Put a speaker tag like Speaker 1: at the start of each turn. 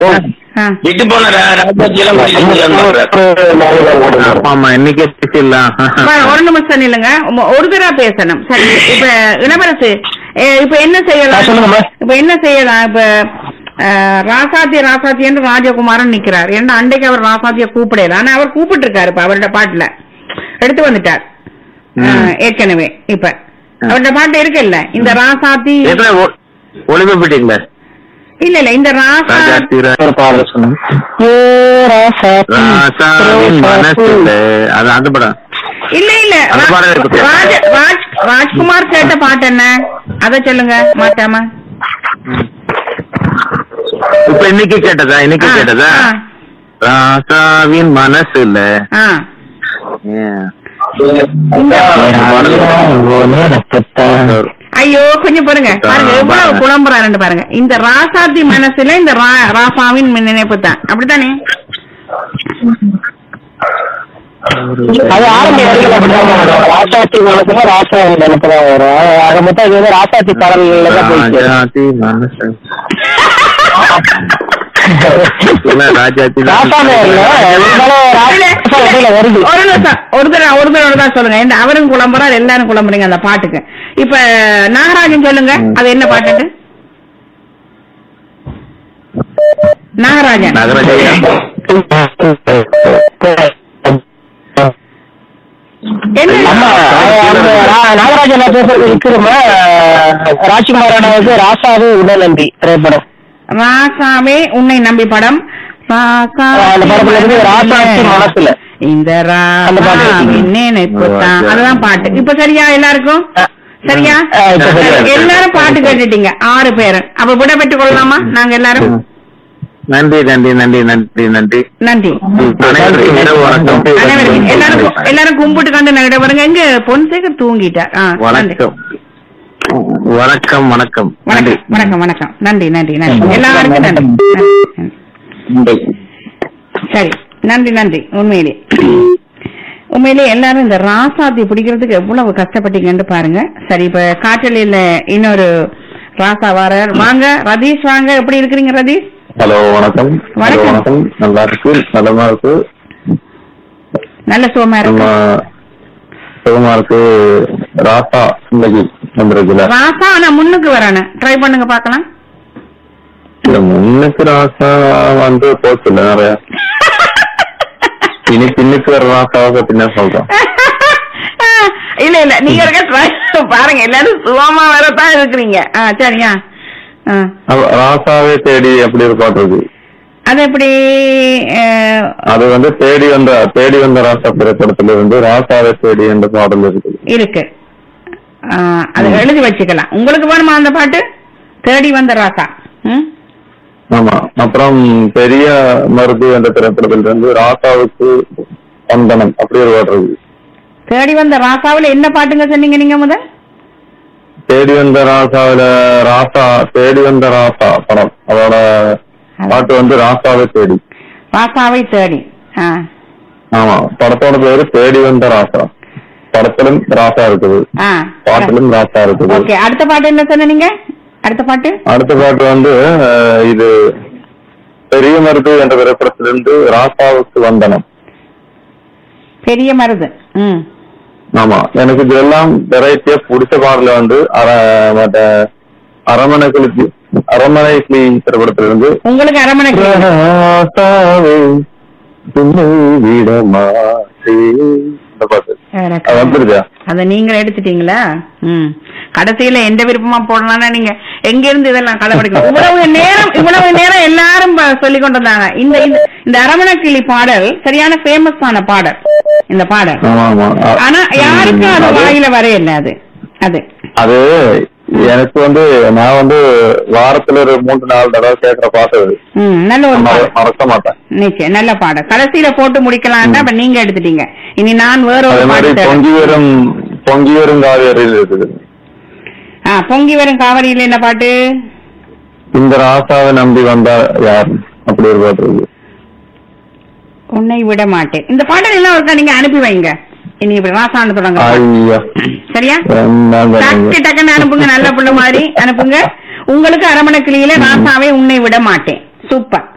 Speaker 1: ஆ.
Speaker 2: விட்டு போன ரா- ராஜாஜி எல்லாம் கூட்டிட்டு
Speaker 3: ஆமா ஆமா இன்னைக்கே பேசிடலாம்
Speaker 1: பாரு, ஒரு நிமிஷம் இல்லைங்க ஒரு தடவை பேசணும் சரி இப்ப இளவரசு ஏ, இப்ப என்ன செய்யலாம்
Speaker 4: சொல்லுங்கம்மா.
Speaker 1: இப்ப என்ன செய்யலாம் இப்ப அஹ், ராசாத்தி ராசாத்தி என்று ராஜகுமாரன் நிக்கிறார் ஏன்னா அன்றைக்கு அவர் ராசாத்திய கூப்பிடல ஆனா அவர் கூப்பிட்டு இருக்காரு இப்ப அவரோட பாட்டுல எடுத்து வந்துட்டார் அஹ், ஏற்கனவே இப்ப அவரோட பாட்டு இருக்குல்ல இந்த ராசாத்தி
Speaker 3: எதுல ஒ- ஒளிபரப்பிட்டீங்களா
Speaker 1: இல்ல இல்ல இந்த ராசா
Speaker 3: ராஜாத்தி ரா-
Speaker 4: ஒரு பாடல் சொன்னாங்க ஏ ராசாத்தி,
Speaker 3: ராசாவின் மனசுல அது அந்த படம்
Speaker 1: இல்ல இல்ல
Speaker 3: அந்த
Speaker 1: ரா-
Speaker 3: பாடலை பத்தி.
Speaker 1: ராஜ ராஜ் ராஜ்குமார் கேட்ட பாட்டு என்ன அத சொல்லுங்க மாட்டாம
Speaker 3: இப்ப இன்னைக்கு கேட்டதா இன்னைக்கு
Speaker 1: ஆ,
Speaker 3: கேட்டதா
Speaker 1: ஆ,
Speaker 3: ராசாவின் மனசுல
Speaker 1: ஆ.
Speaker 3: ஏன்.
Speaker 1: இந்த ஐயோ கொஞ்சம் பாருங்க பாருங்க எவ்வளவு குழம்புறாருன்னு பாருங்க இந்த ராசாத்தி மனசுல இந்த ரா- ராசாவின் நினைப்பு தான் அப்படித்தானே
Speaker 4: அது ஆரம்ப வரிகள் அப்படிதான் வரும் ராசாத்தி மனசுல ராசா நினைப்புதான் வரும் ஆக மொத்தம் இது வந்து ராசாத்தி பாடல்கள்ல தான் போயிடுச்சு
Speaker 3: ராஜாத்தி மனசு இல்ல, ராஜாத்தி
Speaker 4: ராசான்னு வரல இருந்தாலும் ராசா இடையில வருது
Speaker 1: ஒரு நிமிஷம் ஒரு தடவை ஒரு தடவை தான் சொல்லுங்க இந்த அவரும் குழம்புறாரு எல்லாரும் குழம்புறீங்க அந்த பாட்டுக்கு இப்ப நாகராஜன் சொல்லுங்க அது என்ன பாட்டு நாகராஜன்
Speaker 3: நகராஜையா
Speaker 1: என்ன
Speaker 4: ஆமா அந்த ரா- நாகராஜன் பேசுறது விக்ரம ராஜ்குமாரானது ராசாவே உடலம்பி திரைப்படம்
Speaker 1: ராசாவே உன்னை நம்பி படம் ராசா
Speaker 4: அந்த படத்துல இருந்து ராசாத்தி மனசுல
Speaker 1: இந்த
Speaker 4: அந்த பாட்டு.
Speaker 1: ராசாவின் நினைப்பு தான் அதுதான் பாட்டு இப்ப சரியா எல்லாருக்கும் சரியா
Speaker 4: ஆ, இப்ப சரியா இருக்கு.
Speaker 1: எல்லாரும் பாட்டு கேட்டுட்டீங்க ஆறு பேரு அப்ப விட பெற்றுக் கொள்ளலாமா நாங்க எல்லாரும்
Speaker 3: நன்றி நன்றி நன்றி நன்றி நன்றி
Speaker 1: நன்றி
Speaker 3: அனைவருக்கும் இரவு வணக்கம்
Speaker 1: அனைவருக்கும் எல்லாரும் எல்லாரும் கும்பிட்டு கண்டு நகிட வருங்க எங்க பொன்சேகர் தூங்கிட்டார் ஆ, நன்றி.
Speaker 3: வணக்கம் வணக்கம் வணக்கம் நன்றி
Speaker 1: வணக்கம் வணக்கம் வணக்கம் நன்றி நன்றி நன்றி எல்லாருக்கும் நன்றி நன்றி. சரி நன்றி நன்றி உண்மையிலே உண்மையிலே எல்லாரும் இந்த ராசாத்தி பிடிக்கிறதுக்கு எவ்வளவு கஷ்டப்பட்டீங்கன்னு பாருங்க சரி இப்ப காற்றலையில இன்னொரு ராசா வாரர் வாங்க ரதீஷ் வாங்க எப்படி இருக்கிறீங்க ரதீஷ்
Speaker 3: ஹலோ வணக்கம்
Speaker 1: வணக்கம்.
Speaker 3: வணக்கம் நல்லா இருக்கு நலமா இருக்கு
Speaker 1: நல்ல சுகமா
Speaker 3: நம்ம
Speaker 1: இருக்கு
Speaker 3: சுகமா இருக்கு ராசா இன்னைக்கு வந்திருக்குல்ல
Speaker 1: ராசா ஆனா முன்னுக்கு வரானு ட்ரை பண்ணுங்க பாக்கலாம்
Speaker 3: இல்ல, முன்னுக்கு ராசா வந்து போச்சுல நிறைய இனி பின்னுக்கு வர ராசாவை பின்ன சொல்றோம்
Speaker 1: இல்ல இல்ல நீங்க இருக்க try பாருங்க எல்லாரும் சுகமா வரத்தான் இருக்கிறீங்க ஆ சரியா ஆ.
Speaker 3: அப்ப ராசாவே தேடி அப்படி ஒரு பாட்டு இருக்கு
Speaker 1: அது எப்படி அஹ்,
Speaker 3: அது வந்து தேடி வந்த தேடி வந்த ராசா திரைப்படத்துல இருந்து ராசாவை தேடி என்ற பாடல் இருக்குது
Speaker 1: இருக்கு ஆ, அதை எழுதி வச்சுக்கலாம் உங்களுக்கு வேணுமா அந்த பாட்டு தேடி வந்த ராசா ம்?
Speaker 3: ஆமா அப்புறம் பெரிய மருது என்ற திரைப்படத்துல இருந்து ராசாவுக்கு வந்தனம் அப்படி ஒரு பாட்டு இருக்கு
Speaker 1: தேடி வந்த ராசாவுல என்ன பாட்டுங்க சொன்னீங்க நீங்க முதல்
Speaker 3: தேடி வந்த ராசாவில ராசா தேடி வந்த ராசா படம் அதோட பாட்டு வந்து ராசாவை தேடி
Speaker 1: ராசாவை தேடி ஆ.
Speaker 3: ஆமா படத்தோட பேரு தேடி வந்த ராசா படத்திலும் ராசா இருக்குது
Speaker 1: ஆ.
Speaker 3: பாட்டிலும் ராசா இருக்குது
Speaker 1: ஓகே அடுத்த பாட்டு என்ன சொன்ன நீங்க அடுத்த பாட்டு
Speaker 3: அடுத்த பாட்டு வந்து அஹ், இது பெரிய மருது என்ற திரைப்படத்திலிருந்து ராசாவுக்கு வந்தனம்
Speaker 1: பெரிய மருது ம்
Speaker 3: ஆமா எனக்கு இதெல்லாம் வெரைட்டியா பிடிச்ச பாடல வந்து அர மற்ற அரமனை கிளி அரமனை கிளி திரைப்படத்திலிருந்து
Speaker 1: உங்களுக்கு அரமனை கிளி.
Speaker 3: ராசாவே துணை விட மாட்டேன். இந்த பாட்டு அது வந்துருச்சா
Speaker 1: அத நீங்க எடுத்துட்டீங்களா ம் கடைசியில எந்த விருப்பமா போடலாம்னா நீங்க எங்க இருந்து இதெல்லாம் கலவடிக்கணும் இவ்வளவு நேரம் இவ்வளவு நேரம் எல்லாரும் ப- சொல்லிக் கொண்டு வந்தாங்க இந்த இந்த- இந்த அரவண கிளி பாடல் சரியான ஃபேமஸான பாடல் இந்த பாடல்
Speaker 3: ஆமா ஆமா அ-
Speaker 1: ஆனா யாருக்கும் அது
Speaker 3: அது-
Speaker 1: வாயில வரையில்லை அது அது
Speaker 3: அது எனக்கு வந்து நான் வந்து வாரத்துல ஒரு மூன்று நாலு தடவை கேட்கிற பாட்டு அது.
Speaker 1: ம் நல்ல ஒரு
Speaker 3: மற-
Speaker 1: பாடல்
Speaker 3: மறக்க மாட்டேன்
Speaker 1: நிச்சயம் நல்ல பாடல் கடைசியில போட்டு முடிக்கலாம்னா அப்ப நீங்க எடுத்துட்டீங்க இனி நான் வேற
Speaker 3: அதே
Speaker 1: ஒரு
Speaker 3: மாதிரி
Speaker 1: பாட்டு தேடுறேன்.
Speaker 3: பொங்கி வரும் பொங்கி வரும் காவேரியில் இருக்குது
Speaker 1: ஆ, பொங்கி வரும் காவிரியில என்ன பாட்டு
Speaker 3: இந்த ராசாவை நம்பி வந்தா யார் அப்படி ஒரு பாட்டு இருக்கு
Speaker 1: உன்னை விட மாட்டேன் இந்த பாடல் எல்லாம் ஒருக்கா நீங்க அனுப்பி வைங்க இனி இப்படி ராசான்னு தொடங்க
Speaker 3: ஐயா
Speaker 1: சரியா
Speaker 3: என்ன
Speaker 1: டக்கு
Speaker 3: பண்ணுங்க?
Speaker 1: டக்குன்னு அனுப்புங்க நல்ல புள்ள மாதிரி அனுப்புங்க உங்களுக்கு அரமணை கிளியில ராசாவே உன்னை விட மாட்டேன் சூப்பர்